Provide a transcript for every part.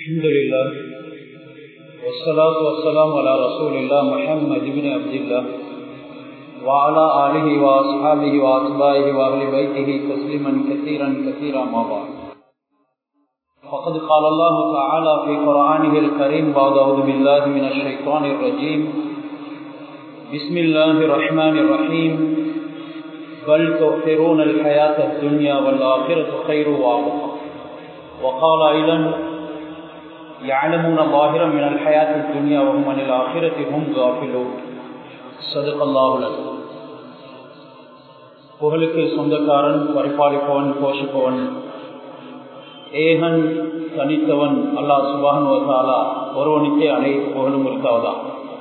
الحمد لله والصلاة والسلام على رسول الله محمد بن عبد الله وعلى آله وأصحابه وأتباعه وأهل بيته تسليما كثيرا كثيرا ما بعد فقد قال الله تعالى في قرآنه الكريم بعد أعوذ بالله من الشيطان الرجيم بسم الله الرحمن الرحيم بل تؤثرون الحياة الدنيا والآخرة خير وأبقى وقال أيضا يعلمون ظاهرا من الحياة الدنيا وهم عن الآخرة هم غافلون صدق الله العظيم புகழுக்கு சொந்தக்காரன் பரிபாலிப்பவன் போஷிப்பவன் ஏகன் தனித்தவன் அல்லாஹ் சுபான் வசாலா ஒருவனுக்கே அனைத்து புகழும் இருக்காவதா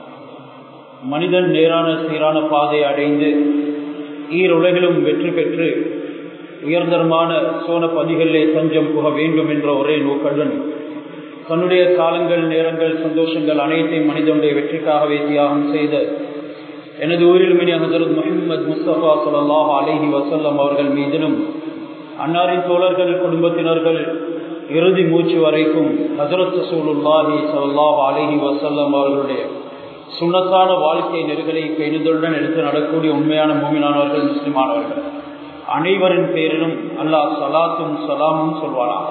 மனிதன் நேரான சீரான பாதை அடைந்து ஈருலகிலும் வெற்றி பெற்று உயர்தரமான சோன பதிகளிலே தஞ்சம் புக வேண்டும் என்ற ஒரே நோக்கடன் தன்னுடைய காலங்கள் நேரங்கள் சந்தோஷங்கள் அனைத்தையும் மனிதனுடைய வெற்றிக்காகவே தியாகம் செய்த எனது ஊரில் மினி ஹசரத் முகமது முஸ்தபா சல்லாஹ் அலஹி வசல்லம் அவர்கள் மீதிலும் அன்னாரின் தோழர்கள் குடும்பத்தினர்கள் இறுதி மூச்சு வரைக்கும் ஹசரத் சசூலுல்லாஹி சல்லாஹ் அலஹி வசல்லம் அவர்களுடைய சுண்ணத்தான வாழ்க்கை நெருகலை பெய்துடன் எடுத்து நடக்கூடிய உண்மையான மூமினானவர்கள் முஸ்லிமானவர்கள் அனைவரின் பேரிலும் அல்லாஹ் சலாத்தும் சலாமும் சொல்வானா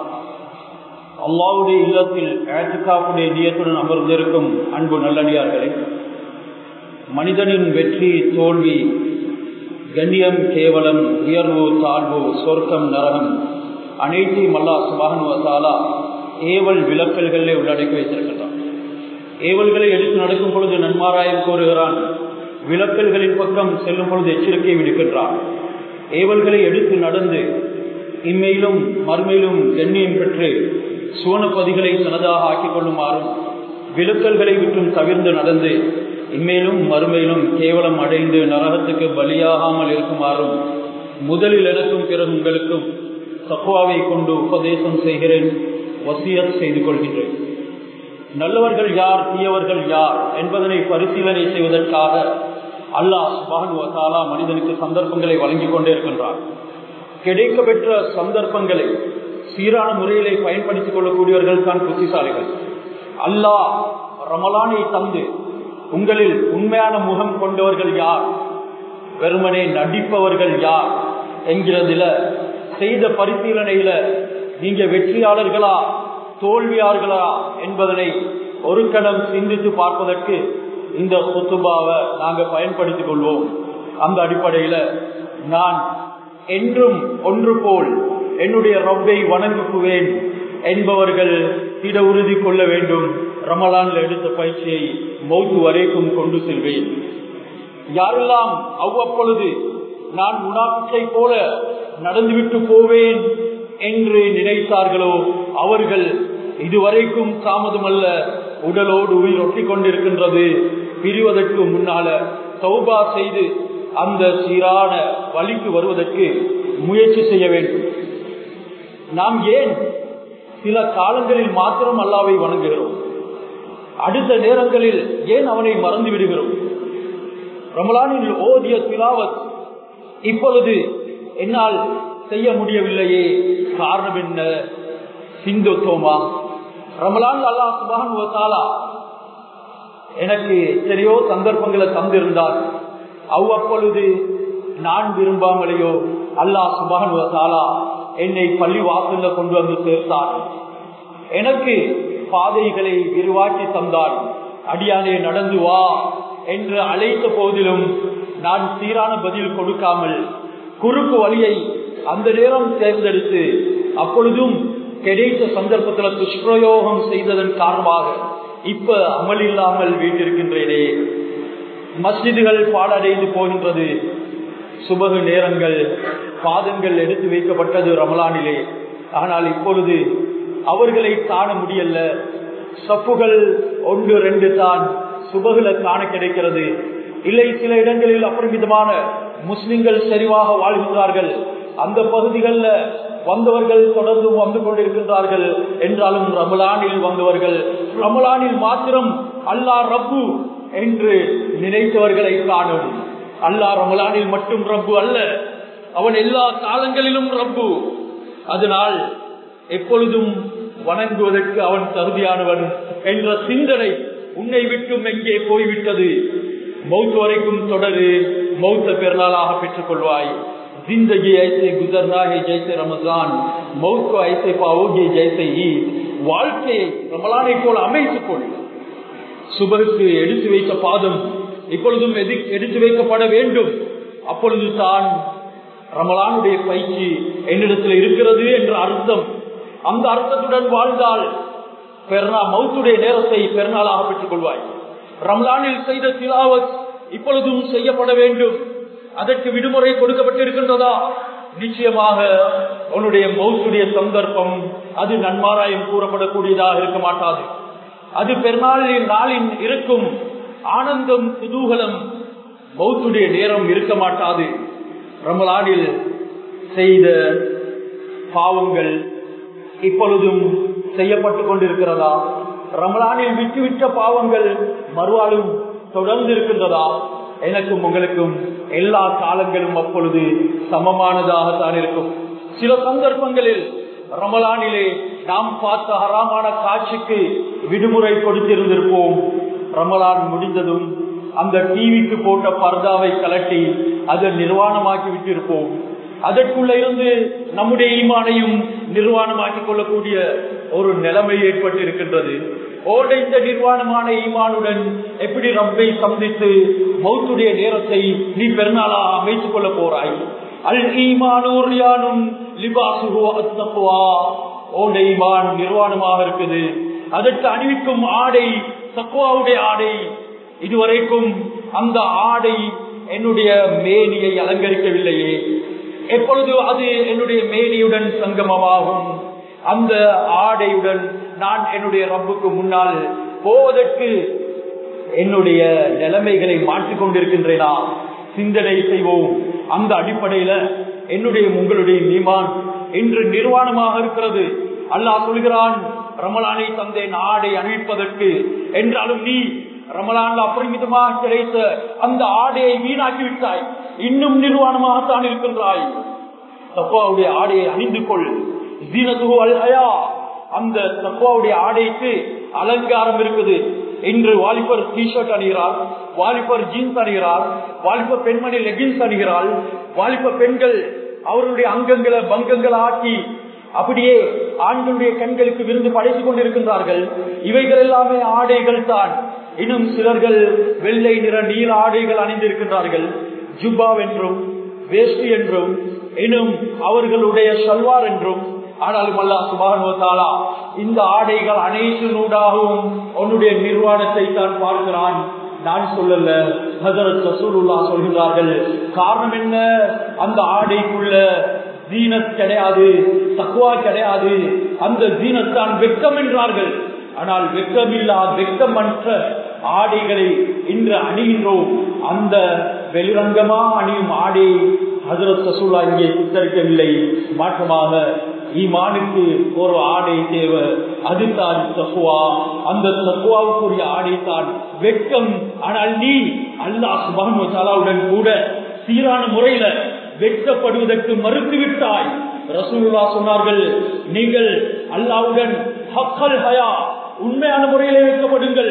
அல்லாவுடைய இல்லத்தில் ஏற்றுக்காப்புடைய நியத்துடன் அமர்ந்திருக்கும் அன்பு நல்லடியார்களே மனிதனின் வெற்றி தோல்வி கண்ணியம் கேவலம் உயர்வு தாழ்வு சொர்க்கம் நரகம் அனைத்தையும் அல்லா சுபானுவத்தாலா ஏவல் விளக்கல்களே உள்ளடக்கி வைத்திருக்கின்றான் ஏவல்களை எடுத்து நடக்கும் பொழுது நன்மாராயம் கோருகிறான் விளக்கல்களின் பக்கம் செல்லும் பொழுது எச்சரிக்கை விடுக்கின்றான் ஏவல்களை எடுத்து நடந்து இம்மையிலும் மறுமையிலும் கண்ணியம் பெற்று சுவனப்பதிகளை தனதாக ஆக்கிக் கொள்ளுமாறும் விழுக்கல்களை விட்டும் தவிர்ந்து நடந்து இம்மேலும் மறுமையிலும் கேவலம் அடைந்து நரகத்துக்கு பலியாகாமல் இருக்குமாறும் முதலில் எனக்கும் பிறகு உங்களுக்கும் தக்குவாவை கொண்டு உபதேசம் செய்கிறேன் வசியத் செய்து கொள்கின்றேன் நல்லவர்கள் யார் தீயவர்கள் யார் என்பதனை பரிசீலனை செய்வதற்காக அல்லாஹ் சுபானுவத்தாலா மனிதனுக்கு சந்தர்ப்பங்களை வழங்கிக் கொண்டே இருக்கின்றார் கிடைக்க பெற்ற சந்தர்ப்பங்களை சீரான முறையிலே பயன்படுத்திக் கொள்ளக்கூடியவர்கள் தான் புத்திசாலிகள் அல்லாஹ் ரமலானை தந்து உங்களில் உண்மையான முகம் கொண்டவர்கள் யார் வெறுமனே நடிப்பவர்கள் யார் என்கிறதுல செய்த பரிசீலனையில நீங்க வெற்றியாளர்களா தோல்வியாளர்களா என்பதனை ஒரு கணம் சிந்தித்து பார்ப்பதற்கு இந்த குத்துபாவை நாங்க பயன்படுத்திக் கொள்வோம் அந்த அடிப்படையில நான் என்றும் ஒன்று போல் என்னுடைய ரப்பை வணங்குக்குவேன் என்பவர்கள் திட உறுதி கொள்ள வேண்டும் ரமலான்ல எடுத்த பயிற்சியை மௌத்து வரைக்கும் கொண்டு செல்வேன் யாரெல்லாம் அவ்வப்பொழுது நான் முனாஃபிக்கை போல நடந்துவிட்டு போவேன் என்று நினைத்தார்களோ அவர்கள் இதுவரைக்கும் தாமதமல்ல உடலோடு உயிர் ஒட்டி கொண்டிருக்கின்றது பிரிவதற்கு முன்னால சௌபா செய்து அந்த சீரான வழிக்கு வருவதற்கு முயற்சி செய்ய வேண்டும் நாம் ஏன் சில காலங்களில் மாத்திரம் அல்லாவை வணங்குகிறோம் அடுத்த நேரங்களில் ஏன் அவனை மறந்து விடுகிறோம் ரமலானில் ஓதிய திலாவத் இப்பொழுது என்னால் செய்ய முடியவில்லையே காரணம் என்ன சிந்துத்தோமா ரமலான் அல்லா சுபானுவத்தாலா எனக்கு எத்தனையோ சந்தர்ப்பங்களை தந்திருந்தார் அவ்வப்பொழுது நான் விரும்பாமலேயோ அல்லாஹ் சுபானுவத்தாலா என்னை பள்ளி வாசல்ல கொண்டு வந்து சேர்த்தார் எனக்கு பாதைகளை விரிவாக்கி தந்தார் அடியானே நடந்து வா என்று அழைத்த போதிலும் நான் சீரான பதில் கொடுக்காமல் குறுக்கு வழியை அந்த நேரம் தேர்ந்தெடுத்து அப்பொழுதும் கிடைத்த சந்தர்ப்பத்தில் துஷ்பிரயோகம் செய்ததன் காரணமாக இப்ப அமல் இல்லாமல் வீட்டிருக்கின்றேனே மஸ்ஜிதுகள் பாடடைந்து போகின்றது சுபகு நேரங்கள் பாதங்கள் எடுத்து வைக்கப்பட்டது ரமலானிலே ஆனால் இப்பொழுது அவர்களை காண முடியல சப்புகள் ஒன்று ரெண்டு தான் சுபகுல காண கிடைக்கிறது இல்லை சில இடங்களில் அபரிமிதமான முஸ்லிம்கள் செறிவாக வாழ்கின்றார்கள் அந்த பகுதிகளில் வந்தவர்கள் தொடர்ந்து வந்து கொண்டிருக்கின்றார்கள் என்றாலும் ரமலானில் வந்தவர்கள் ரமலானில் மாத்திரம் அல்லா ரப்பு என்று நினைத்தவர்களை காணும் அல்லா ரமலானில் மட்டும் ரப்பு அல்ல அவன் எல்லா காலங்களிலும் ரப்பு அதனால் எப்பொழுதும் வணங்குவதற்கு அவன் தகுதியானவன் என்ற சிந்தனை உன்னை விட்டும் எங்கே போய்விட்டது மௌத் வரைக்கும் தொடரு மௌத்த பெருநாளாக பெற்றுக் கொள்வாய் जिंदगी ऐसे गुजरना है जैसे रमजान मौत को ऐसे पाओगे जैसे ईद வாழ்க்கையை ரமலானை போல் அமைத்துக் கொள் சுபருக்கு எடுத்து வைத்த பாதம் இப்பொழுதும் எடுத்து வைக்கப்பட வேண்டும் அப்பொழுது தான் ரமலானுடைய பயிற்சி என்னிடத்தில் இருக்கிறது என்ற அர்த்தம் அந்த அர்த்தத்துடன் வாழ்ந்தால் பெருநா மௌத்துடைய நேரத்தை பெருநாளாக பெற்றுக் கொள்வாய் ரம்லானில் செய்த திலாவத் இப்பொழுதும் செய்யப்பட வேண்டும் அதற்கு விடுமுறை கொடுக்கப்பட்டிருக்கின்றதா நிச்சயமாக உன்னுடைய மௌத்துடைய சந்தர்ப்பம் அது நன்மாராயம் கூறப்படக்கூடியதாக இருக்க மாட்டாது அது பெருநாளின் நாளின் இருக்கும் ஆனந்தம் குதூகலம் மௌத்துடைய நேரம் இருக்க மாட்டாது ரமலானில் செய்த பாவங்கள் இப்பொழுதும் செய்யப்பட்டு கொண்டிருக்கிறதா ரமலானில் விட்டுவிட்ட பாவங்கள் மறுவாழும் தொடர்ந்து இருக்கின்றதா எனக்கும் உங்களுக்கும் எல்லா காலங்களும் அப்பொழுது சமமானதாகத்தான் இருக்கும் சில சந்தர்ப்பங்களில் ரமலானிலே நாம் பார்த்த ஹராமான காட்சிக்கு விடுமுறை கொடுத்திருந்திருப்போம் ரமலான் முடிந்ததும் அந்த டிவிக்கு போட்ட பர்தாவை கலட்டி அதை நிர்வாணமாக்கி விட்டிருப்போம் அதற்குள்ள இருந்து நம்முடைய ஈமானையும் நிர்வாணமாக்கிக் கொள்ளக்கூடிய ஒரு நிலைமை ஏற்பட்டு இருக்கின்றது ஓட இந்த நிர்வாணமான ஈமானுடன் எப்படி ரப்பை சந்தித்து மௌத்துடைய நேரத்தை நீ பெருநாளா அமைத்துக் கொள்ள போறாய் அல் ஈமானூர்யானும் லிபாசுகோ அத்தப்புவா ஓட ஈமான் நிர்வாணமாக இருக்குது அதற்கு அணிவிக்கும் ஆடை தக்குவாவுடைய ஆடை இதுவரைக்கும் அந்த ஆடை என்னுடைய மேனியை அலங்கரிக்கவில்லையே எப்பொழுது அது என்னுடைய மேனியுடன் சங்கமமாகும் அந்த ஆடையுடன் நான் என்னுடைய ரப்புக்கு முன்னால் போவதற்கு என்னுடைய நிலைமைகளை மாற்றிக் கொண்டிருக்கின்றேனா சிந்தனை செய்வோம் அந்த அடிப்படையில என்னுடைய உங்களுடைய நீமான் இன்று நிர்வாணமாக இருக்கிறது அல்லாஹ் சொல்கிறான் ரமலானை தந்தேன் ஆடை அணிவிப்பதற்கு என்றாலும் நீ ரமலான்ல அபரிமிதமாக கிடைத்த அந்த ஆடையை வீணாக்கி விட்டாய் இன்னும் நிர்வாணமாகத்தான் இருக்கின்றாய் தப்பாவுடைய ஆடையை அணிந்து கொள் அந்த தப்பாவுடைய ஆடைக்கு அலங்காரம் இருக்குது இன்று வாலிபர் டிஷர்ட் அணிகிறார் வாலிபர் ஜீன்ஸ் அணிகிறார் வாலிப பெண்மணி லெகின்ஸ் அணிகிறாள் வாலிப பெண்கள் அவர்களுடைய அங்கங்களை பங்கங்களை ஆக்கி அப்படியே ஆண்களுடைய கண்களுக்கு விருந்து படைத்துக் கொண்டிருக்கின்றார்கள் இவைகள் எல்லாமே ஆடைகள் தான் இன்னும் சிலர்கள் வெள்ளை நிற நீல ஆடைகள் அணிந்திருக்கின்றார்கள் ஜுப்பா என்றும் வேஷ்டி என்றும் இன்னும் அவர்களுடைய சல்வார் என்றும் ஆனாலும் அல்லா சுபானுவத்தாலா இந்த ஆடைகள் அனைத்து நூடாகவும் உன்னுடைய நிர்வாணத்தை தான் பார்க்கிறான் நான் சொல்லல ஹசரத் ரசூலுல்லா சொல்கிறார்கள் காரணம் என்ன அந்த ஆடைக்குள்ள ஜீனத் கிடையாது தக்குவா கிடையாது அந்த ஜீனத்தான் வெக்கம் என்றார்கள் ஆனால் வெக்கமில்லா வெக்கமற்ற ஆடைகளை இன்று அணிகின்றோம் அந்த வெளிரங்கமா அணியும் ஆடை ஹசரத் ரசூலா இங்கே சித்தரிக்கவில்லை மாற்றமாக ஈமானுக்கு ஒரு ஆடை தேவை அதுதான் தக்குவா அந்த தக்குவாவுக்குரிய ஆடை தான் வெட்கம் ஆனால் நீ அல்லாஹ் சுபானுடன் கூட சீரான முறையில வெட்கப்படுவதற்கு மறுத்துவிட்டாய் ரசூலுல்லா சொன்னார்கள் நீங்கள் அல்லாவுடன் ஹக்கல் ஹயா உண்மையான முறையிலே வைக்கப்படுங்கள்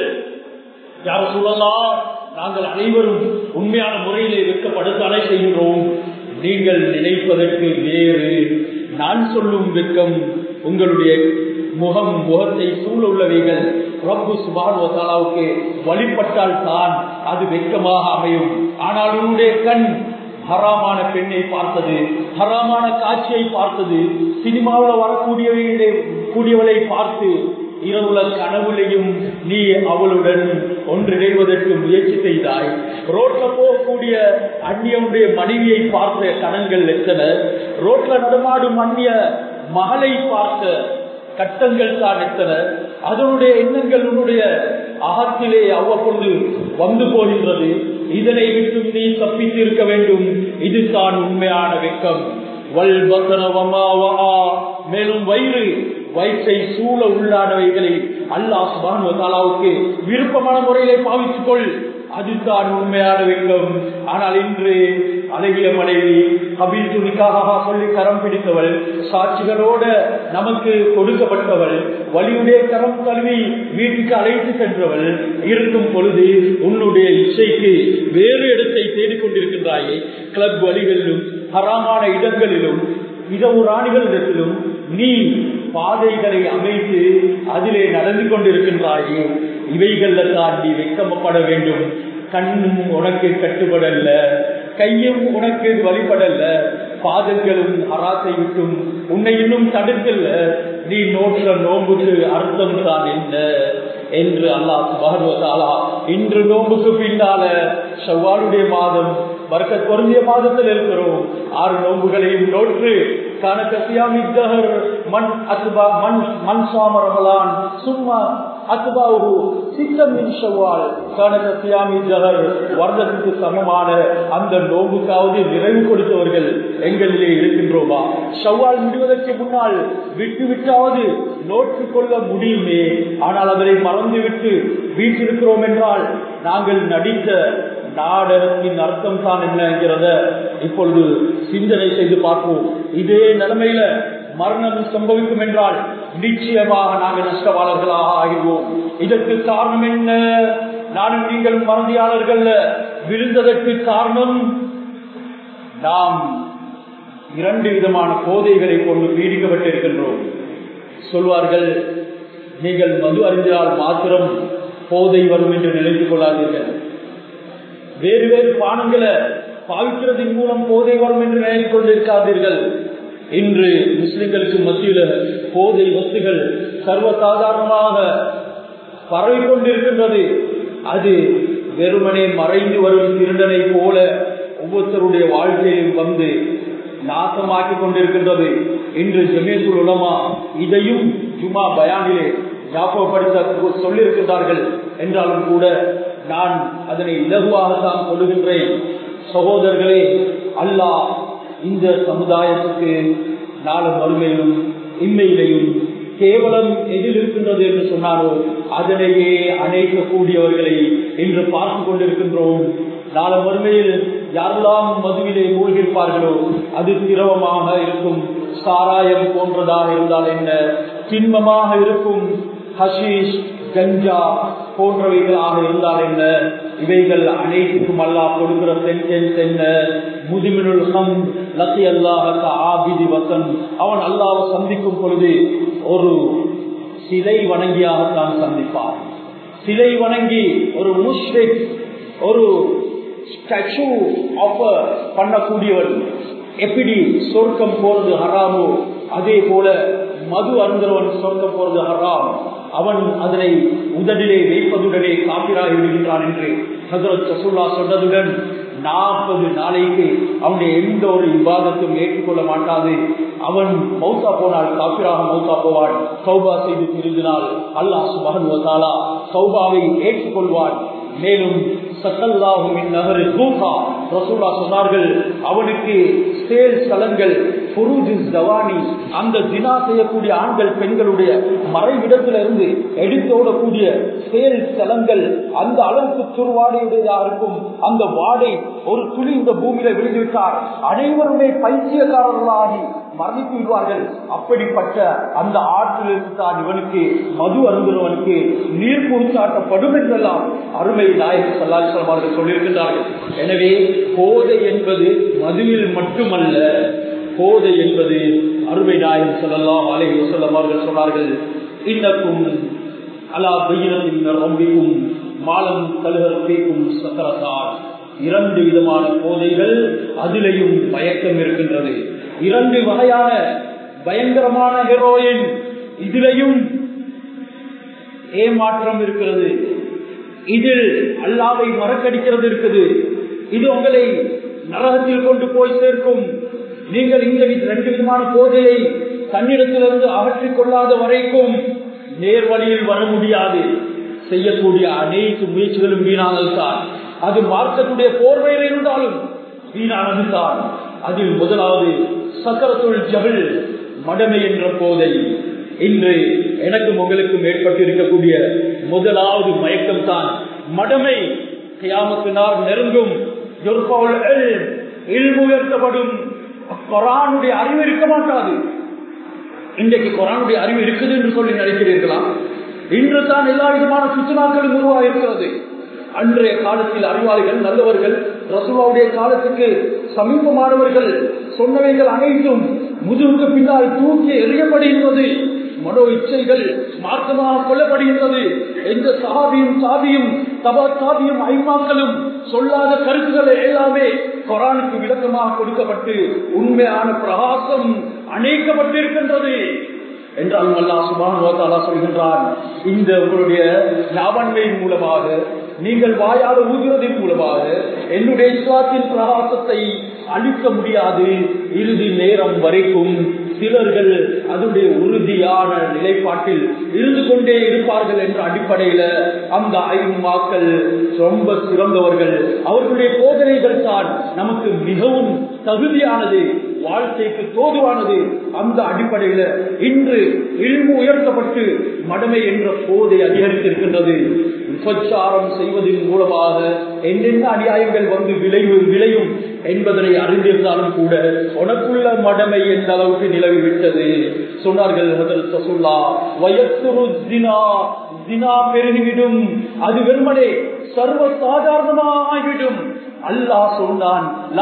யார சொல்லலாம் நாங்கள் அனைவரும் உண்மையான முறையிலே வைக்கப்படுத்தானே செய்கின்றோம் நீங்கள் நினைப்பதற்கு வேறு நான் சொல்லும் வெக்கம் உங்களுடைய முகம் முகத்தை சூழ உள்ளவைகள் ரப்பு சுபானுவத்தாலாவுக்கு வழிபட்டால் தான் அது வெக்கமாக அமையும் ஆனால் உன்னுடைய கண் ஹராமான பெண்ணை பார்த்தது ஹராமான காட்சியை பார்த்தது சினிமாவில் வரக்கூடியவர்களை கூடியவளை பார்த்து இரவுல கனவுலையும் நீ அவளுடன் ஒன்றிணைவதற்கு முயற்சி செய்தாய் ரோட்ல போகக்கூடிய அந்நியனுடைய மனைவியை பார்த்த கணங்கள் எத்தனை ரோட்ல நடமாடும் அந்நிய மகளை பார்த்த கட்டங்கள் தான் எத்தனை அதனுடைய எண்ணங்கள் உன்னுடைய அகத்திலே அவ்வப்பொழுது வந்து போகின்றது இதனை விட்டு நீ தப்பித்து இருக்க வேண்டும் இதுதான் உண்மையான வெக்கம் மேலும் வயிறு வயிற்றை சூழ உள்ளானவைகளை அல்லாஹ் சுபானுக்கு விருப்பமான முறையிலே பாவித்துக் கொள் அதுதான் உண்மையான வெக்கம் ஆனால் இன்று அழகிய மனைவி கபில் துணிக்காக சொல்லி கரம் பிடித்தவள் சாட்சிகளோட நமக்கு கொடுக்கப்பட்டவள் வலியுடைய கரம் கல்வி வீட்டுக்கு அழைத்து சென்றவள் இருக்கும் பொழுது உன்னுடைய இச்சைக்கு வேறு இடத்தை தேடிக்கொண்டிருக்கின்றாயே கிளப் வழிகளிலும் ஹராமான இடங்களிலும் இரவு ராணிகளிடத்திலும் நீ பாதைகளை அமைத்து அதிலே நடந்து கொண்டிருக்கின்றாயே இவைகள்ல தான் நீ வெக்கமப்பட வேண்டும் கண்ணும் உனக்கு கட்டுப்படல்ல கையும் உனக்கு வழிபடல்ல பாதங்களும் அராத்தை விட்டும் உன்னை இன்னும் தடுக்கல நீ நோற்ற நோம்புக்கு அர்த்தம் தான் என்ன என்று அல்லாஹ் சுபானுவத்தாலா இன்று நோம்புக்கு பின்னால செவ்வாளுடைய மாதம் வர்க்க பொருந்திய மாதத்தில் இருக்கிறோம் ஆறு நோம்புகளையும் நோற்று கணக்கசியாமி தஹர் மண் அத்துபா மண் மண் சாமரமலான் சும்மா அத்துபாவு சித்தமின் செவ்வாள் கணக்கசியாமி தஹர் வருடத்துக்கு சமமான அந்த நோம்புக்காவது நிறைவு கொடுத்தவர்கள் எங்களிலே இருக்கின்றோமா செவ்வால் முடிவதற்கு முன்னால் விட்டு விட்டாவது நோட்டு கொள்ள முடியுமே ஆனால் அதனை மறந்துவிட்டு வீட்டிருக்கிறோம் என்றால் நாங்கள் நடித்த நாடகத்தின் அர்த்தம் தான் என்ன என்கிறத இப்பொழுது சிந்தனை செய்து பார்ப்போம் இதே நிலைமையில மரணம் சம்பவிக்கும் என்றால் நிச்சயமாக நாங்கள் நஷ்டவாளர்களாக ஆகிவோம் இதற்கு காரணம் என்ன நானும் நீங்களும் மறதியாளர்கள் விழுந்ததற்கு காரணம் நாம் இரண்டு விதமான போதைகளை கொண்டு பீடிக்கப்பட்டிருக்கின்றோம் சொல்வார்கள் நீங்கள் மது அறிந்தால் மாத்திரம் போதை வரும் என்று நினைத்துக் கொள்ளாதீர்கள் வேறு வேறு பானங்களை பாவிக்கிறதன் மூலம் போதை வரும் என்று நினைத்துக் கொண்டிருக்காதீர்கள் இன்று முஸ்லிம்களுக்கு மத்தியில போதை வஸ்துகள் சர்வசாதாரணமாக பரவி கொண்டிருக்கின்றது அது வெறுமனே மறைந்து வரும் திருடனை போல ஒவ்வொருத்தருடைய வாழ்க்கையிலும் வந்து நாசமாக்கி கொண்டிருக்கின்றது இன்று ஜமீசுல் உலமா இதையும் ஜுமா பயானிலே ஞாபகப்படுத்த சொல்லியிருக்கின்றார்கள் என்றாலும் கூட நான் அதனை இலகுவாகத்தான் சொல்லுகின்றேன் சகோதரர்களே அல்லாஹ் இந்த சமுதாயத்துக்கு நாலு மறுமையிலும் இம்மையிலையும் கேவலம் எதில் இருக்கின்றது என்று சொன்னாரோ அதனையே அணைக்கக்கூடியவர்களை இன்று பார்த்து கொண்டிருக்கின்றோம் நாள மறுமையில் யாரெல்லாம் மதுவிலே மூழ்கிருப்பார்களோ அது திரவமாக இருக்கும் சாராயம் போன்றதாக இருந்தால் என்ன திண்மமாக இருக்கும் ஹஷீஷ் கஞ்சா போன்றவைகளாக இருந்தால் என்ன இவைகள் அனைத்துக்கும் அல்லாஹ் கொடுக்கிற சென்டென்ஸ் என்ன முதுமினுல் ஹம் லத்தி அல்லாஹ் ஆபிதி வசன் அவன் அல்லாஹ் சந்திக்கும் பொழுது ஒரு சிலை வணங்கியாகத்தான் சந்திப்பார் சிலை வணங்கி ஒரு முஷ்ரிக் ஒரு ஸ்டாச்சு ஆஃபர் பண்ணக்கூடியவன் எப்படி சொர்க்கம் போறது ஹராமோ அதே போல மது அருந்தவன் சொர்க்கம் போறது ஹராம் அவன் அதனை உதடிலே வைப்பதுடனே காப்பிராகி விடுகின்றான் என்று ஹசரத் சசுல்லா சொன்னதுடன் நாற்பது நாளைக்கு அவனுடைய எந்த ஒரு விவாதத்தும் ஏற்றுக்கொள்ள மாட்டாது அவன் மௌத்தா போனால் காப்பிராக மௌத்தா போவான் சௌபா செய்து திருந்தினால் அல்லாஹ் சுபகன் வசாலா சௌபாவை ஏற்றுக்கொள்வான் மேலும் சத்தல்லாஹுவின் நகரு தூகா ரசூலா சொன்னார்கள் அவனுக்கு சேல் ஸ்தலங்கள் ஜவானி அந்த தினா செய்யக்கூடிய ஆண்கள் பெண்களுடைய மறைவிடத்திலிருந்து எடுத்தோடக்கூடிய சேல் ஸ்தலங்கள் அந்த அளவுக்கு துர்வாடையுடையதாக இருக்கும் அந்த வாடை ஒரு துளி இந்த பூமியில விழுந்துவிட்டார் அனைவருமே பைத்தியக்காரர்களாகி மரணித்து விடுவார்கள் அப்படிப்பட்ட அந்த ஆற்றிலிருந்து தான் இவனுக்கு மது அருந்துவனுக்கு நீர் குறிச்சாட்டப்படும் என்றெல்லாம் அருமை நாயகர் சல்லாஸ்லாம் அவர்கள் சொல்லியிருக்கின்றார்கள் எனவே போதை என்பது மதுவில் மட்டுமல்ல போதை என்பது அருமை நாயகர் சொல்லலாம் அலை வசல்லம் அவர்கள் சொன்னார்கள் இன்னக்கும் அலா பையினத்தின் ரொம்பிக்கும் மாலம் கழுகற்பிக்கும் சக்கரத்தான் இரண்டு விதமான போதைகள் அதிலையும் மயக்கம் இருக்கின்றது இரண்டு வகையான பயங்கரமான ஹெரோயின் இதிலையும் ஏமாற்றம் இருக்கிறது இதில் அல்லாவை மறக்கடிக்கிறது இருக்குது இது உங்களை நரகத்தில் கொண்டு போய் சேர்க்கும் நீங்கள் இந்த ரெண்டு விதமான போதையை தன்னிடத்திலிருந்து அகற்றிக் கொள்ளாத வரைக்கும் நேர் வழியில் வர முடியாது செய்யக்கூடிய அனைத்து முயற்சிகளும் வீணானது தான் அது மார்க்கத்துடைய போர்வையில் இருந்தாலும் வீணானது தான் அதில் முதலாவது சக்கரத்துள் ஜபிள் மடமை என்ற போதை இன்று எனக்கும் உங்களுக்கும் ஏற்பட்டிருக்கக்கூடிய முதலாவது மயக்கம் தான் மடமை கியாமத்து நாள் நெருங்கும் இல்மு உயர்த்தப்படும் கொரானுடைய அறிவு இருக்க மாட்டாது இன்றைக்கு கொரானுடைய அறிவு இருக்குது என்று சொல்லி நினைக்கிறீர்களா இன்று தான் எல்லா விதமான சுற்றுலாக்களும் உருவாக இருக்கிறது அன்றைய காலத்தில் அறிவாளிகள் நல்லவர்கள் ரசுவாவுடைய காலத்துக்கு சமீபமானவர்கள் சொன்னவைகள் அனைத்தும் முதுகுக்கு பின்னால் தூக்கி எறியப்படுகின்றது மனோ இச்சைகள் மார்க்கமாக கொல்லப்படுகின்றது எந்த சாபியும் சாபியும் தபா சாபியும் ஐமாக்களும் சொல்லாத கருத்துக்களை எல்லாமே கொரானுக்கு விளக்கமாக கொடுக்கப்பட்டு உண்மையான பிரகாசம் அணைக்கப்பட்டிருக்கின்றது என்றால் அல்லா சுபான் சொல்கின்றான் இந்த உங்களுடைய லாபன்மையின் மூலமாக நீங்கள் வாயால் ஊதுவதன் மூலமாக என்னுடைய இஸ்லாத்தின் பிரகாசத்தை அழிக்க முடியாது இறுதி நேரம் வரைக்கும் சிலர்கள் அதனுடைய உறுதியான நிலைப்பாட்டில் இருந்து கொண்டே இருப்பார்கள் என்ற அடிப்படையில அந்த ஐமாக்கள் ரொம்ப சிறந்தவர்கள் அவர்களுடைய போதனைகள் தான் நமக்கு மிகவும் தகுதியானது வாழ்க்கைக்கு தோதுவானது அந்த அடிப்படையில இன்று இழிவு உயர்த்தப்பட்டு மடமை என்ற போதை அதிகரித்திருக்கின்றது விபச்சாரம் செய்வதன் மூலமாக என்னென்ன அநியாயங்கள் வந்து விளைவு விளையும் என்பதனை அறிந்திருந்தாலும் கூட உனக்குள்ள மடமை எந்த அளவுக்கு நிலவி விட்டது சொன்னார்கள் வயசுரு தினா தினா பெருகிவிடும் அது வெறுமனே சர்வ சாதாரணமாகிவிடும் அல்லாஹ் சொன்னான்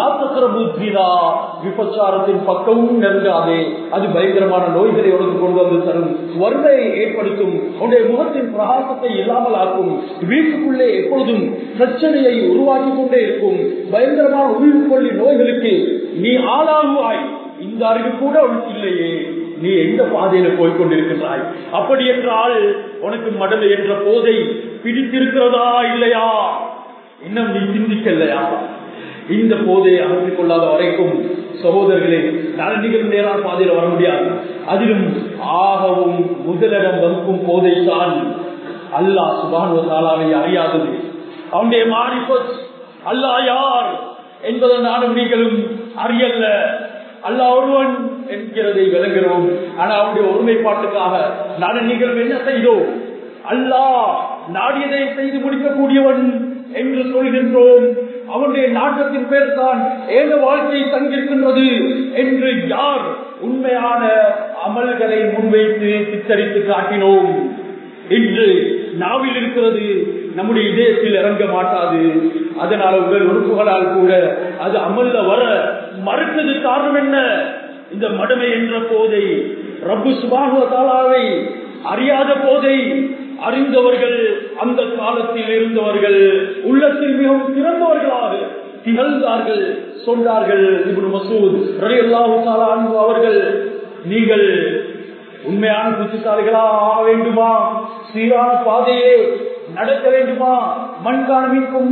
விபச்சாரத்தின் பக்கமும் நெருங்காதே அது பயங்கரமான நோய்களை உனக்கு கொண்டு வந்து தரும் வறுமையை ஏற்படுத்தும் உன்னுடைய முகத்தின் பிரகாசத்தை இல்லாமல் ஆக்கும் வீட்டுக்குள்ளே எப்பொழுதும் பிரச்சனையை உருவாக்கி கொண்டே இருக்கும் பயங்கரமான உயிர் கொள்ளி நோய்களுக்கு நீ ஆளாகுவாய் இந்த அறிவு கூட உனக்கு இல்லையே நீ எந்த பாதையில போய்கொண்டிருக்கின்றாய் அப்படி என்றால் உனக்கு மடலை என்ற போதை பிடித்திருக்கிறதா இல்லையா இன்னும் நீ சிந்திக்கலையா இந்த போதையை அகற்றிக் கொள்ளாத வரைக்கும் சகோதரர்களே நலனிகள் நேரான பாதையில வர முடியாது அதிலும் ஆகவும் முதலிடம் வகுக்கும் போதை தான் அல்லாஹ் சுபானுவதாலாவை அறியாதது அவனுடைய மாறிப்போச் அல்லாஹ் யார் என்பதை நானும் நீங்களும் அறியல்ல அல்லா ஒருவன் என்கிறதை விளங்குகிறோம் ஆனா அவனுடைய ஒருமைப்பாட்டுக்காக நான் நீங்கள் என்ன செய்தோம் அல்லாஹ் நாடியதை செய்து முடிக்கக்கூடியவன் என்று சொல்கின்றோம் அவனுடைய நாட்டத்தின் பேர் தான் ஏக வாழ்க்கை தங்கிருக்கின்றது என்று யார் உண்மையான அமல்களை முன்வைத்து சித்தரித்து காட்டினோம் இன்று நாவில் இருக்கிறது நம்முடைய இதயத்தில் இறங்க மாட்டாது அதனால உங்கள் உறுப்புகளால் கூட அது அமல்ல வர மறுத்தது காரணம் என்ன இந்த மடமை என்ற போதை ரப்பு சுபானுவ தாலாவை அறியாத போதை அறிந்தவர்கள் அந்த காலத்தில் இருந்தவர்கள் உள்ளத்தில் மிகவும் சிறந்தவர்களாக திகழ்ந்தார்கள் சொன்னார்கள் இப்னு மசூத் ரலியல்லாஹு தஆலா அன்ஹு அவர்கள் நீங்கள் உண்மையான புத்திசாலிகளா ஆக வேண்டுமா சீரான பாதையே நடக்க வேண்டுமா மண்காணமிக்கும்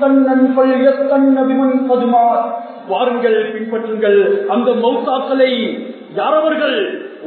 வாருங்கள் பின்பற்றுங்கள் அந்த மௌத்தாக்களை யாரவர்கள்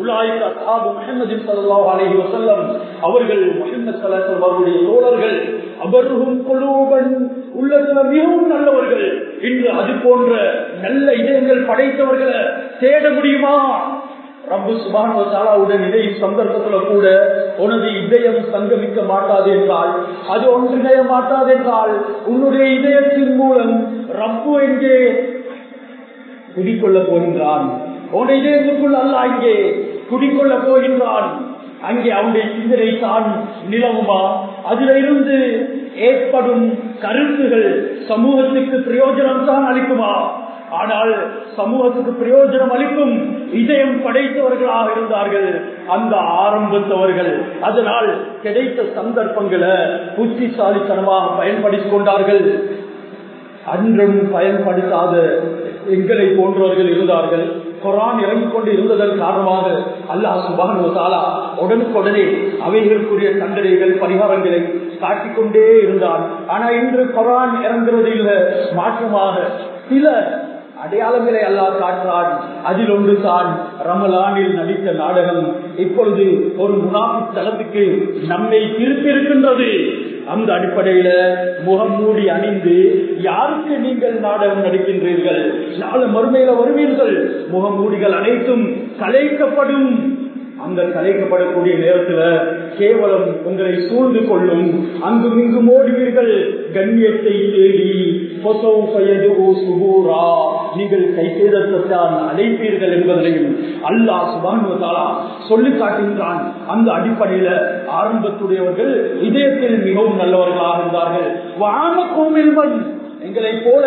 அவர்கள் அவருடைய தோழர்கள் அவர்களும் கொள்ளுவன் உள்ளத்துல மிகவும் நல்லவர்கள் இன்று அது போன்ற நல்ல இதயங்கள் படைத்தவர்களை தேட முடியுமா ரப்பு சுபானுடன் இடையும் சந்தர்ப்பத்துல கூட உனது இதயம் சங்கமிக்க மாட்டாது என்றால் அது ஒன்றிணைய மாட்டாது என்றால் உன்னுடைய இதயத்தின் மூலம் ரப்பு எங்கே குடிக்கொள்ள போகின்றான் உன்னுடைய இதயத்துக்குள் அல்ல இங்கே குடிக்கொள்ள போகின்றான் அங்கே அவனுடைய சிந்தனை தான் நிலவுமா அதுல இருந்து ஏற்படும் கருத்துகள் சமூகத்துக்கு பிரயோஜனம் தான் அளிக்குமா ஆனால் சமூகத்துக்கு பிரயோஜனம் அளிக்கும் இதயம் படைத்தவர்களாக இருந்தார்கள் அந்த ஆரம்பத்தவர்கள் அதனால் கிடைத்த சந்தர்ப்பங்களை புத்திசாலித்தனமாக பயன்படுத்திக் கொண்டார்கள் அன்றும் பயன்படுத்தாத எங்களை போன்றவர்கள் இருந்தார்கள் குரான் இறங்கிக் கொண்டு இருந்ததன் காரணமாக அல்லாஹ் சுபான் தாலா உடனுக்குடனே அவைகளுக்குரிய தண்டனைகள் பரிகாரங்களை காட்டிக்கொண்டே இருந்தான் ஆனா இன்று குரான் இறங்குறது இல்லை மாற்றமாக சில அடையாளங்களை அல்லாஹ் காட்டுறான் அதில் ஒன்று தான் ரமலானில் நடித்த நாடகம் இப்பொழுது ஒரு முனாஃபி தளத்துக்கு நம்மை திருப்பியிருக்கின்றது அந்த அடிப்படையில முகம் மூடி அணிந்து யாருக்கு நீங்கள் நாடகம் நடிக்கின்றீர்கள் நாலு மறுமையில வருவீர்கள் முகமூடிகள் அனைத்தும் கலைக்கப்படும் அந்த கலைக்கப்படக்கூடிய நேரத்துல கேவலம் உங்களை சூழ்ந்து கொள்ளும் அங்கும் இங்கும் ஓடுவீர்கள் கண்ணியத்தை தேடி நீங்கள் கைசேதத்தான் அழைப்பீர்கள் என்பதையும் அல்லாஹ் சுபானுவத்தாலா சொல்லி காட்டுகின்றான் அந்த அடிப்படையில ஆரம்பத்துடையவர்கள் இதயத்தில் மிகவும் நல்லவர்களாக இருந்தார்கள் வாம கோமில்மை எங்களை போல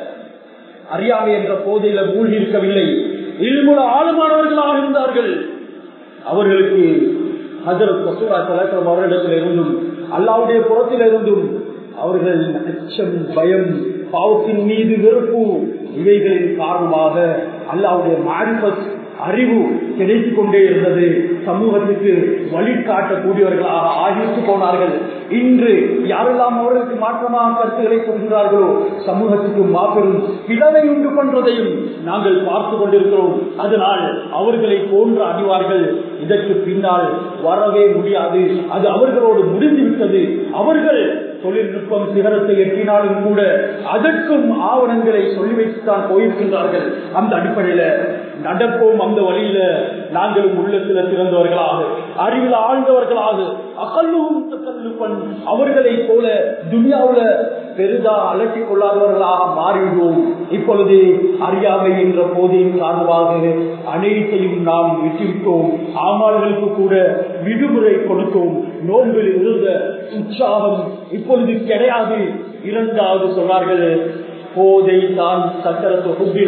அறியாமை என்ற போதையில மூழ்கி இருக்கவில்லை இல்முல ஆழமானவர்களாக இருந்தார்கள் அவர்களுக்கு ஹசரத் கசூரா கலாச்சாரம் அவர்களிடத்தில் இருந்தும் அல்லாவுடைய புறத்தில் இருந்தும் அவர்கள் அச்சம் பயம் பாவத்தின் மீது வெறுப்பு இவைகளின் காரணமாக அல்லாவுடைய மாரிபத் அறிவு கிடைத்துக் கொண்டே இருந்தது சமூகத்துக்கு வழிகாட்டக்கூடியவர்களாக ஆகிட்டு போனார்கள் இன்று யாரெல்லாம் அவர்களுக்கு மாற்றமாக கருத்துக்களை சொல்கிறார்களோ சமூகத்துக்கு மாபெரும் பிளவை உண்டு பண்றதையும் நாங்கள் பார்த்து கொண்டிருக்கிறோம் அதனால் அவர்களை போன்ற அணிவார்கள் இதற்கு பின்னால் வரவே முடியாது அது அவர்களோடு முடிந்துவிட்டது அவர்கள் தொழில்நுட்பம் சிகரத்தை எட்டினாலும் கூட அதற்கும் ஆவணங்களை சொல்லி வைத்துத்தான் போயிருக்கின்றார்கள் அந்த அடிப்படையில நடப்போம் அந்த வழியில நாங்களும் உள்ளத்துல சிறந்தவர்களாக அறிவில் ஆழ்ந்தவர்களாக அகல்லும் தக்கல்லுப்பன் அவர்களை போல துனியாவுல பெரிதா அலட்டிக் கொள்ளாதவர்களாக மாறிவிடுவோம் இப்பொழுது அறியாமை என்ற போதையின் காரணமாக அனைத்தையும் நாம் விட்டுவிட்டோம் ஆமாள்களுக்கு கூட விடுமுறை கொடுத்தோம் நோன்பில் இருந்த உற்சாகம் இப்பொழுது கிடையாது இரண்டாவது சொன்னார்கள் போதை தான் சக்கரத்து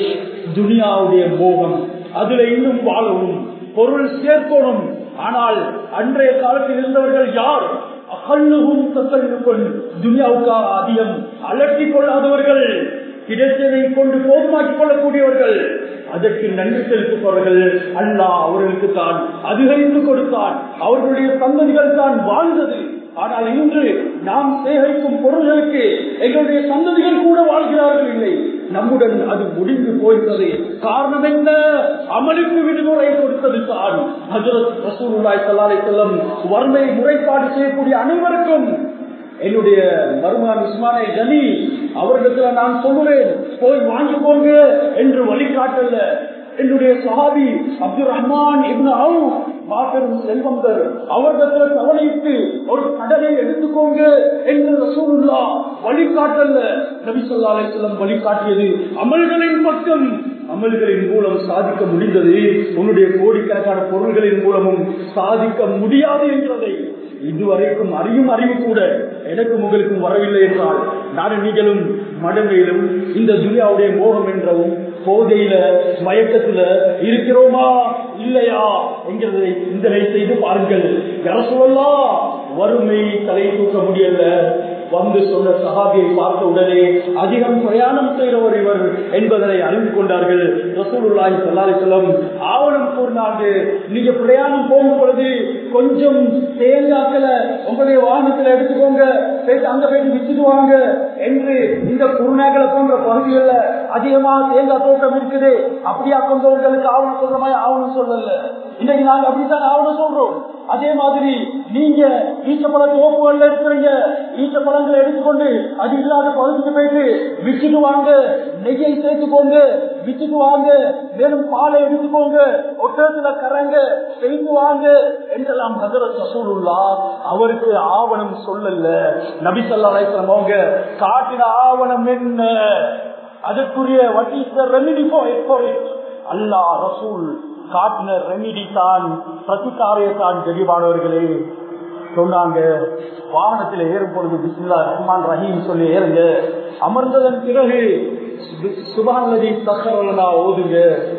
துனியாவுடைய மோகம் அதுல இன்னும் வாழவும் பொருள் சேர்க்கணும் ஆனால் அன்றைய காலத்தில் இருந்தவர்கள் யார் அகல்லுகும் தக்கல்லுக்கும் துனியாவுக்காக அதிகம் அலட்டிக் கொள்ளாதவர்கள் கிடைத்ததை கொண்டு போதுமாக்கிக் கொள்ளக்கூடியவர்கள் அதற்கு நன்றி செலுத்துபவர்கள் அல்லா அவர்களுக்கு தான் அதிகரித்து கொடுத்தான் அவர்களுடைய சந்ததிகள் தான் வாழ்ந்தது ஆனால் இன்று நாம் சேகரிக்கும் பொருள்களுக்கு எங்களுடைய சந்ததிகள் கூட வாழ்கிறார்கள் இல்லை நம்முடன் அது முடிந்து போகிறது காரணம் என்ன அமலுக்கு விடுமுறை கொடுத்தது தான் ஹஜரத் ரசூலுல்லாய் சல்லாலை செல்லம் வறுமை முறைப்பாடு செய்யக்கூடிய அனைவருக்கும் என்னுடைய மருமான் இஸ்மானை கனி அவர்களிடத்துல நான் சொல்லுவேன் போய் வாங்கிக்கோங்க என்று வழிகாட்டல என்னுடைய சஹாபி அப்துல் ரஹ்மான் இப்னு மாபெரும் செல்வந்தர் அவர்களிடத்துல தவணையிட்டு ஒரு கடலை எடுத்துக்கோங்க என்று ரசூலுல்லா வழிகாட்டல்ல நபி சொல்லா அலிஸ்லம் வழிகாட்டியது அமல்களின் பக்கம் அமல்களின் மூலம் சாதிக்க முடிந்தது உன்னுடைய கோடிக்கணக்கான பொருள்களின் மூலமும் சாதிக்க முடியாது என்றதை இதுவரைக்கும் அறியும் அறிவு கூட எனக்கும் உங்களுக்கும் வரவில்லை என்றால் நானும் நீங்களும் மடமையிலும் இந்த துனியாவுடைய மோகம் என்றவும் போதையில மயக்கத்துல இருக்கிறோமா இல்லையா என்கிறதை சிந்தனை செய்து பாருங்கள் அரசுவல்லா வறுமை தலை தூக்க முடியல வந்து சொன்ன சகாபியை பார்த்த உடனே அதிகம் பிரயாணம் செய்கிறவர் இவர் என்பதனை அறிந்து கொண்டார்கள் ரசூலுல்லாஹி சல்லாஹி செல்லம் ஆவணம் கூறினாங்க நீங்க பிரயாணம் போகும் பொழுது கொஞ்சம் தேங்காய்களை உங்களுடைய வாகனத்துல எடுத்துக்கோங்க போயிட்டு அங்க போயிட்டு வித்துட்டு வாங்க என்று இந்த குருநாகலை போன்ற பகுதிகளில் அதிகமாக தேங்காய் தோட்டம் இருக்குது அப்படியா கொண்டவர்களுக்கு ஆவணம் சொல்ற மாதிரி ஆவணம் சொல்லல இன்னைக்கு நாங்க அப்படித்தான் ஆவணம் சொல்றோம் அதே மாதிரி நீங்க ஈச்சப்பழ தோப்புகள்ல இருக்கிறீங்க ஈச்சப்பழங்களை எடுத்துக்கொண்டு அது இல்லாத பகுதிக்கு போயிட்டு விச்சுட்டு வாங்க நெய்யை சேர்த்துக்கோங்க விச்சுட்டு வாங்க மேலும் பாலை எடுத்துக்கோங்க ஒட்டத்துல கரங்க செய்து வாங்க என்றெல்லாம் ஹசரத் ரசூலுல்லா அவருக்கு ஆவணம் சொல்லல நபிசல்லா அலையம் அவங்க காட்டின ஆவணம் என்ன அதற்குரிய வட்டி ரெமிடி அல்லா ரசூல் காட்டின ரெமிடி தான் பிரதிகாரையை தான் தெளிவானவர்களே சொன்னாங்க வாகனத்தில் ஏறும் பொழுது பிஸ்மில்லா ரஹ்மான் ரஹீம் சொல்லி ஏறுங்க அமர்ந்ததன் பிறகு சுபான் நதி தக்கரலனா ஓதுங்க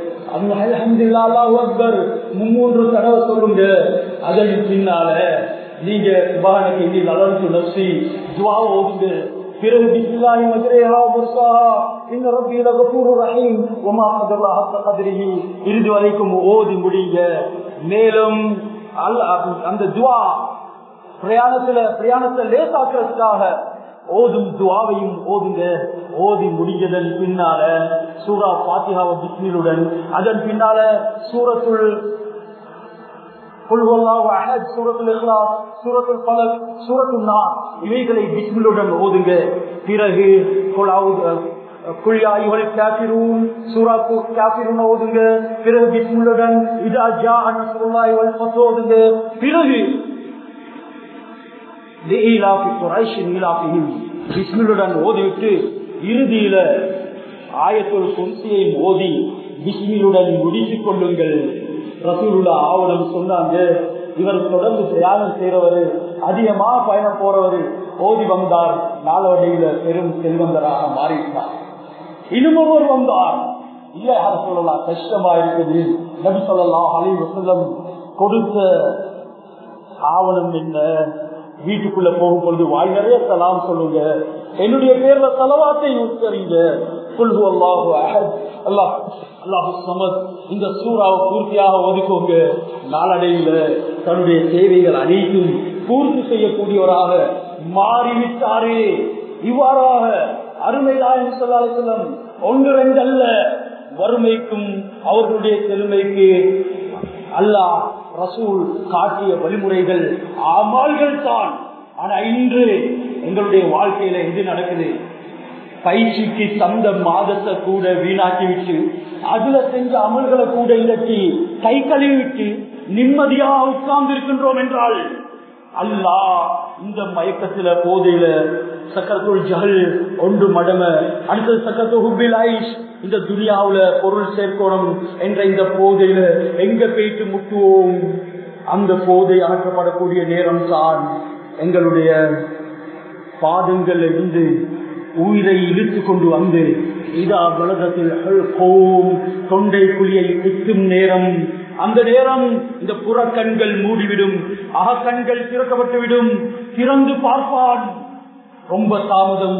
அக்பர் மும்மூன்று தடவை சொல்லுங்க அதன் பின்னால நீங்க சுபானுக்கு இன்னி நலன் நசி துவா ஓதுங்க பிறகு பிஸ்மில்லாஹி மஜ்ரேஹா முர்சாஹா இன்ன ரப்பி லகஃபூருர் ரஹீம் வமா கதல்லாஹ ஹக்க கத்ரிஹி இறுதி வரைக்கும் ஓதி முடிங்க மேலும் அந்த துவா பிரயாணத்துல பிரயாணத்தை லேசாக்குறதுக்காக ஓதும் துவாவையும் ஓதுங்க ஓதி முடிஞ்சதன் பின்னால சூரா பாத்திகாவ பிஸ்மிலுடன் அதன் பின்னால சூரத்துள் இவைகளை பிஸ்மிலுடன் ஓதுங்க பிறகு ஓதுங்க பிறகு பிஸ்மிலுடன் ஓதுங்க பிறகு பிஸ்மிலுடன் ஓதிவிட்டு இறுதியில ஆயத்தொல் குர்சியை மோதி பிஸ்மிலுடன் முடித்துக் கொள்ளுங்கள் ரசூலுல்லா ஆவணம் சொன்னாங்க இவர் தொடர்ந்து பிரயாணம் செய்யறவர் அதிகமா பயணம் போறவர் ஓதி வந்தார் நாளவடியில பெரும் செல்வந்தராக மாறிவிட்டார் இன்னும் ஒருவர் வந்தார் இல்ல யார சொல்லலாம் கஷ்டமா இருக்குது நபி சொல்லலாம் அலி வசல்லம் கொடுத்த ஆவணம் என்ன வீட்டுக்குள்ள போகும் பொழுது வாய் நிறைய சலாம் சொல்லுங்க என்னுடைய பேர்ல தலவாத்தை உச்சரிங்க இந்த சூறாவை பூர்த்தியாக ஒதுக்குங்க நாளடையில தன்னுடைய தேவைகள் அனைத்தும் பூர்த்தி செய்யக்கூடியவராக மாறிவிட்டாரே இவ்வாறாக அருமைதாயம் சொல்லாலும் ஒன்று ரெண்டு அல்ல வறுமைக்கும் அவர்களுடைய செழுமைக்கு அல்லாஹ் ரசூல் காட்டிய வழிமுறைகள் அமால்கள் தான் ஆனா இன்று எங்களுடைய வாழ்க்கையில எது நடக்குது பயிற்சிக்கு தந்த மாதத்தை கூட வீணாக்கி விட்டு அதுல செஞ்ச அமல்களை கூட இன்றைக்கு கை கழுவி விட்டு நிம்மதியாக உட்கார்ந்து இருக்கின்றோம் என்றால் அல்லாஹ் இந்த மயக்கத்துல போதையில சக்கரத்துள் ஜஹல் ஒன்று மடம அடுத்தது சக்கரத்து ஹுபில் ஐஷ் இந்த துனியாவுல பொருள் சேர்க்கணும் என்ற இந்த போதையில எங்க போயிட்டு முட்டுவோம் அந்த போதை அகற்றப்படக்கூடிய நேரம் தான் எங்களுடைய பாதங்கள் இருந்து உயிரை இழுத்து கொண்டு வந்து இதா வலதத்தில் கோம் தொண்டை குழியை குத்தும் நேரம் அந்த நேரம் இந்த புறக்கண்கள் மூடிவிடும் அகக்கண்கள் திறக்கப்பட்டுவிடும் திறந்து பார்ப்பான் ரொம்ப தாமதம்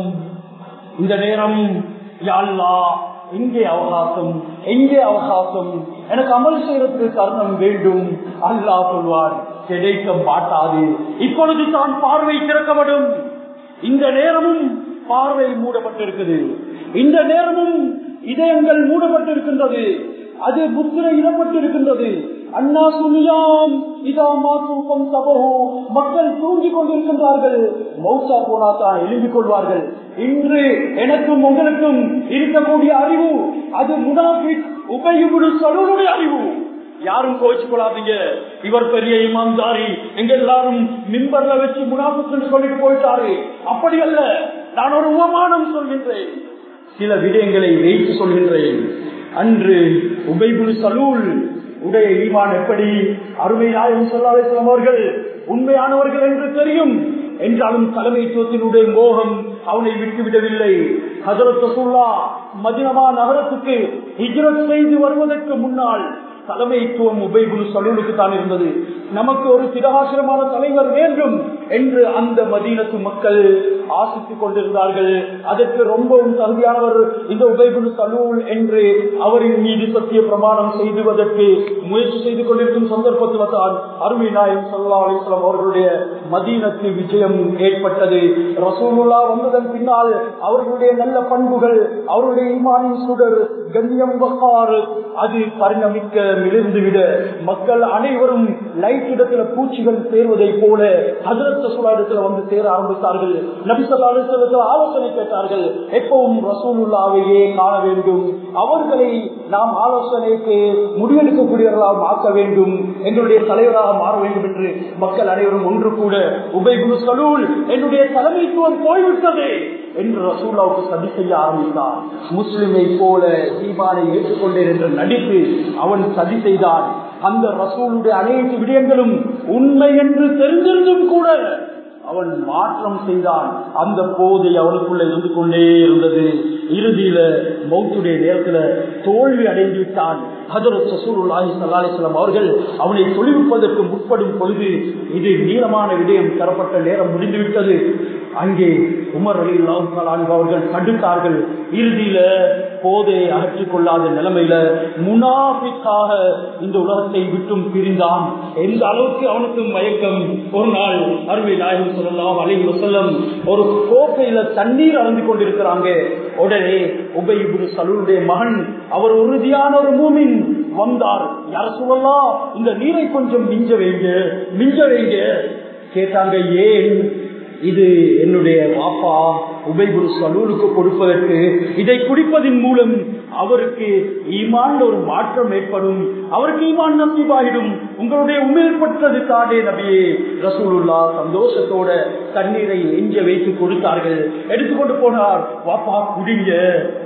இந்த நேரம் யாழ்லா எங்கே அவகாசம் எங்கே அவகாசம் எனக்கு அமல் செய்யறதுக்கு தருணம் வேண்டும் அல்லா சொல்வார் கிடைக்க மாட்டாது இப்பொழுது தான் பார்வை திறக்கப்படும் இந்த நேரமும் பார்வை மூடப்பட்டிருக்குது இந்த நேரமும் இதயங்கள் மூடப்பட்டிருக்கின்றது அது முத்திரை இடப்பட்டிருக்கின்றது அண்ணா சுனியாம் இதா மாசூக்கம் சபகு மக்கள் தூங்கிக் கொண்டிருக்கின்றார்கள் மௌசா போனா தான் எழுதிக் கொள்வார்கள் இன்று எனக்கும் உங்களுக்கும் இருக்கக்கூடிய அறிவு அது முனாஃபிக் உபயுடு சலுடைய அறிவு யாரும் கோச்சு கொள்ளாதீங்க இவர் பெரிய இமாம்தாரி எங்க எல்லாரும் மிம்பர்ல வச்சு முனாஃபிக் சொல்லிட்டு போயிட்டாரு அப்படி அல்ல நான் ஒரு உபமானம் சொல்கின்றேன் சில விடயங்களை வைத்து சொல்கின்றேன் அன்று உபைபுல் சலூல் உடைய ஈமான் எப்படி அருமை நாயகம் சொல்லாத அவர்கள் உண்மையானவர்கள் என்று தெரியும் என்றாலும் தலைமைத்துவத்தினுடைய மோகம் அவனை விட்டுவிடவில்லை ஹசரத் சொல்லா மதினமா நகரத்துக்கு ஹிஜ்ரத் செய்து வருவதற்கு முன்னால் தலைமைத்துவம் உபைபுல் சலூலுக்கு தான் இருந்தது நமக்கு ஒரு சிரகாசிரமான தலைவர் வேண்டும் என்று அந்த மதீனத்து மக்கள் ஆசித்துக் கொண்டிருந்தார்கள் அதற்கு ரொம்பவும் தகுதியானவர் இந்த உபைபுல் சலூல் என்று அவரின் மீது சத்திய பிரமாணம் செய்துவதற்கு முயற்சி செய்து கொண்டிருக்கும் சந்தர்ப்பத்தில் தான் அருமை நாயம் சல்லா அலிஸ்லாம் அவர்களுடைய மதீனத்து விஜயம் ஏற்பட்டது ரசூலுல்லா வந்ததன் பின்னால் அவர்களுடைய நல்ல பண்புகள் அவருடைய ஈமானின் சுடர் கண்ணியம் வக்காறு அது பரிணமிக்க விழுந்துவிட மக்கள் அனைவரும் லைட் இடத்துல பூச்சிகள் சேர்வதை போல அதிரத்த சுலாடத்துல வந்து சேர ஆரம்பித்தார்கள் நபிசல்லாத்துல ஆலோசனை கேட்டார்கள் எப்பவும் ரசூலுல்லாவையே காண வேண்டும் அவர்களை நாம் ஆலோசனைக்கு முடிவெடுக்கக்கூடியவர்களாக ஆக்க வேண்டும் எங்களுடைய தலைவராக மாற வேண்டும் என்று மக்கள் அனைவரும் ஒன்று கூட உபயகுரு சலூல் என்னுடைய தலைமைத்துவம் போய்விட்டது என்று ரசூல்லாவுக்கு சதி செய்ய ஆரம்பித்தான் முஸ்லிமை போல ஈமானை ஏற்றுக்கொண்டேன் என்று நடித்து அவன் சதி செய்தான் அந்த ரசூலுடைய அனைத்து விடயங்களும் உண்மை என்று தெரிந்திருந்தும் கூட அவன் மாற்றம் செய்தான் அந்த போதை அவனுக்குள்ள இருந்து கொண்டே இருந்தது இறுதியில மௌத்துடைய நேரத்துல தோல்வி அடைந்து விட்டான் அவர்கள் அவனை தொழில்ப்பதற்கு முற்படும் பொழுது இது நீளமான விடயம் தரப்பட்ட நேரம் முடிந்துவிட்டது அங்கே உமர் அலி அவர்கள் தடுத்தார்கள் இறுதியில போதையை அகற்றிக் கொள்ளாத நிலைமையில முனாபிக்காக இந்த உலகத்தை விட்டும் பிரிந்தான் எந்த அளவுக்கு அவனுக்கு மயக்கம் ஒரு நாள் அருமை நாயகம் சொல்லலாம் அலி வசல்லம் ஒரு கோப்பையில தண்ணீர் அளந்து கொண்டிருக்கிறாங்க உடனே உபயிபுரு சலூருடைய மகன் அவர் உறுதியான ஒரு மூமின் வந்தார் யார சொல்லலாம் இந்த நீரை கொஞ்சம் மிஞ்ச வைங்க மிஞ்ச வைங்க கேட்டாங்க ஏன் இது என்னுடைய பாப்பா உபைகுரு சலூலுக்கு கொடுப்பதற்கு இதை குடிப்பதன் மூலம் அவருக்கு ஈமான் ஒரு மாற்றம் ஏற்படும் அவருக்கு ஈமான் நம்பிவாயிடும் உங்களுடைய உண்மைப்பட்டது தானே நபியே ரசூலுல்லா சந்தோஷத்தோட தண்ணீரை எஞ்ச வைத்து கொடுத்தார்கள் எடுத்துக்கொண்டு போனார் வாப்பா குடிங்க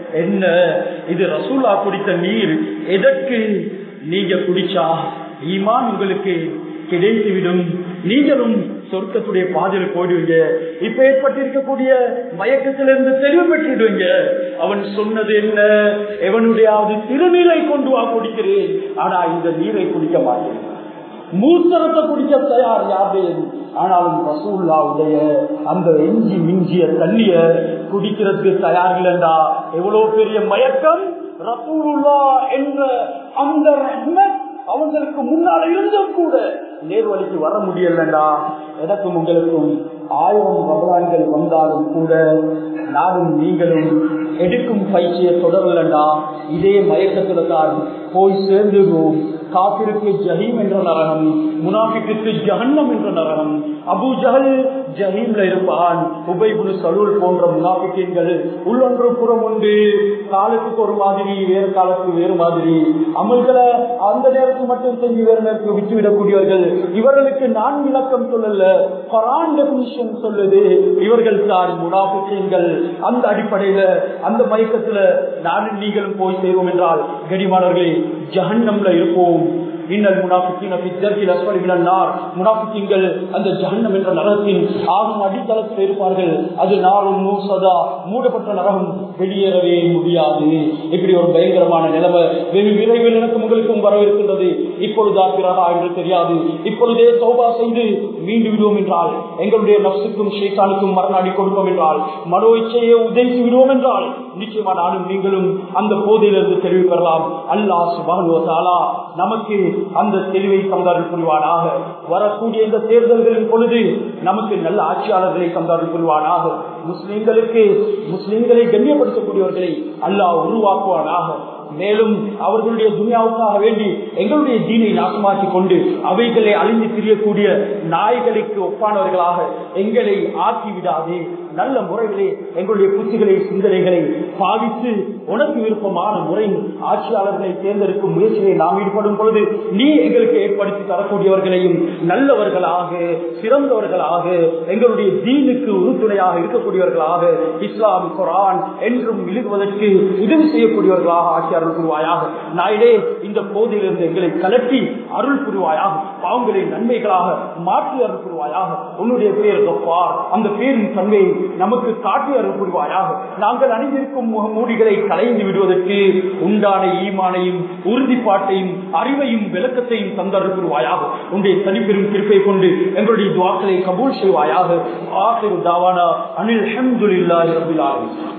என்ன இது ரசூலா குடித்த நீர் எதற்கு நீங்க குடிச்சா ஈமான் உங்களுக்கு கிடைத்துவிடும் நீங்களும் சொர்க்கத்துடைய பாதையில் போயிடுவீங்க இப்ப ஏற்பட்டிருக்கக்கூடிய மயக்கத்திலிருந்து தெளிவு பெற்றுடுவீங்க அவன் சொன்னது என்ன எவனுடையாவது திருநீரை கொண்டு வா குடிக்கிறேன் ஆனா இந்த நீரை குடிக்க மாட்டேன் மூத்தரத்தை குடிக்க தயார் யாருடையது ஆனாலும் ரசூல்லாவுடைய அந்த எஞ்சி மிஞ்சிய தண்ணிய குடிக்கிறதுக்கு தயார் இல்லைண்டா எவ்வளவு பெரிய மயக்கம் ரசூலுல்லா என்ற அந்த ரஹ்மத் அவங்களுக்கு முன்னால இருந்தும் கூட நேர்வழிக்கு வர முடியலண்டா எனக்கும் உங்களுக்கும் ஆயிரம் ரமலான்கள் வந்தாலும் கூட நானும் நீங்களும் எடுக்கும் பயிற்சியை தொடரலண்டா இதே மயக்கத்துல தான் போய் சேர்ந்துடுவோம் காப்பிற்கு ஜஹீம் என்ற நரகம் முனாஃபிக்கு ஜஹன்னம் என்ற நரகம் அபு ஜஹல் ஜஹீம்ல இருப்பான் உபைபுல் சலூல் போன்ற முனாஃபிக்கீன்கள் உள்ளொன்று புறம் உண்டு காலத்துக்கு ஒரு மாதிரி வேறு காலத்துக்கு வேறு மாதிரி அமல்களை அந்த நேரத்துக்கு மட்டும் செஞ்சு வேறு நேரத்துக்கு விட்டுவிடக்கூடியவர்கள் இவர்களுக்கு நான் விளக்கம் சொல்லல கொரான் டெபினிஷன் சொல்லுது இவர்கள் தான் முனாஃபிக்கீன்கள் அந்த அடிப்படையில அந்த மயக்கத்துல நானும் நீங்களும் போய் செய்வோம் என்றால் கடிமானவர்களே ஜஹன்னம்ல இருப்போம் இன்னல் முனாஃபிக்கின பித்தர்கில் அஸ்வலி மினன்னார் முனாஃபிக்கிங்கள் அந்த ஜஹன்னம் என்ற நரகத்தின் ஆகும் அடித்தளத்தில் இருப்பார்கள் அது நாளும் மூசதா மூடப்பட்ட நரகம் வெளியேறவே முடியாது இப்படி ஒரு பயங்கரமான நிலைமை வெகு விரைவில் எனக்கும் உங்களுக்கும் வரவிருக்கின்றது இப்பொழுதா பிறகா என்று தெரியாது இப்பொழுதே சௌபா செய்து மீண்டு விடுவோம் என்றால் எங்களுடைய நப்சுக்கும் ஷேத்தானுக்கும் மரணாடி கொடுப்போம் என்றால் மனோ இச்சையை உதவித்து விடுவோம் என்றால் நிச்சயமா நானும் நீங்களும் அந்த போதையிலிருந்து தெளிவு பெறலாம் அல்லாஹ் சுபானுவத்தாலா நமக்கு அந்த தெளிவை தந்தார்கள் புரிவானாக வரக்கூடிய இந்த தேர்தல்களின் பொழுது நமக்கு நல்ல ஆட்சியாளர்களை தந்தார்கள் புரிவானாக முஸ்லிம்களுக்கு முஸ்லிம்களை கண்ணியப்படுத்தக்கூடியவர்களை அல்லாஹ் உருவாக்குவானாக மேலும் அவர்களுடைய துனியாவுக்காக வேண்டி எங்களுடைய தீனை நாசமாக்கி கொண்டு அவைகளை அழிந்து திரியக்கூடிய நாய்களுக்கு ஒப்பானவர்களாக எங்களை ஆக்கி விடாதே நல்ல முறைகளே எங்களுடைய புத்திகளை சிந்தனைகளை பாவித்து உனக்கு விருப்பமான முறையில் ஆட்சியாளர்களை தேர்ந்தெடுக்கும் முயற்சியை நாம் ஈடுபடும் பொழுது நீ எங்களுக்கு ஏற்படுத்தி தரக்கூடியவர்களையும் நல்லவர்களாக சிறந்தவர்களாக எங்களுடைய தீனுக்கு உறுதுணையாக இருக்கக்கூடியவர்களாக இஸ்லாம் குரான் என்றும் விழுகுவதற்கு உதவி செய்யக்கூடியவர்களாக ஆட்சியாளர் புரிவாயாக நாயிலே இந்த போதிலிருந்து எங்களை கலட்டி அருள் புரிவாயாக பாவங்களை நன்மைகளாக மாற்றி அருள் புரிவாயாக உன்னுடைய பேர் கப்பார் அந்த பேரின் தன்மையை நமக்கு காட்டி அருள் புரிவாயாக நாங்கள் அணிந்திருக்கும் முகமூடிகளை கலைந்து விடுவதற்கு உண்டான ஈமானையும் உறுதிப்பாட்டையும் அறிவையும் விளக்கத்தையும் தந்தருள் புரிவாயாக உன்னுடைய தனிப்பெரும் திருப்பை கொண்டு எங்களுடைய துவாக்களை கபூல் செய்வாயாக ஆசிர் தாவானா அனில் ஹம்துல்லாஹி ரபில் ஆலமீன்